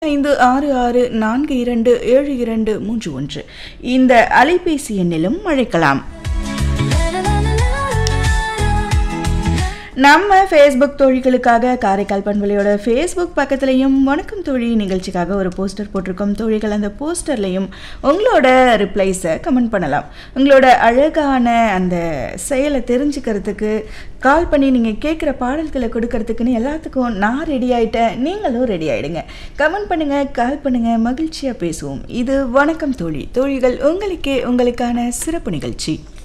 ஐந்து ஆறு ஆறு நான்கு இரண்டு ஏழு இரண்டு மூன்று ஒன்று இந்த அலைபேசி எண்ணிலும் அழைக்கலாம் நம்ம ஃபேஸ்புக் தோழிகளுக்காக காரைக்கால் பண்பலையோட ஃபேஸ்புக் பக்கத்துலையும் வணக்கம் தோழி நிகழ்ச்சிக்காக ஒரு போஸ்டர் போட்டிருக்கோம் தோழிகள் அந்த போஸ்டர்லையும் உங்களோட ரிப்ளைஸை கமெண்ட் பண்ணலாம் உங்களோட அழகான அந்த செயலை தெரிஞ்சுக்கிறதுக்கு கால் பண்ணி நீங்கள் கேட்குற பாடல்களை கொடுக்கறதுக்குன்னு எல்லாத்துக்கும் நான் ரெடி ஆயிட்டேன் நீங்களும் ரெடி ஆயிடுங்க கமெண்ட் பண்ணுங்கள் கால் பண்ணுங்கள் மகிழ்ச்சியாக பேசுவோம் இது வணக்கம் தோழி தோழிகள் உங்களுக்கே உங்களுக்கான சிறப்பு நிகழ்ச்சி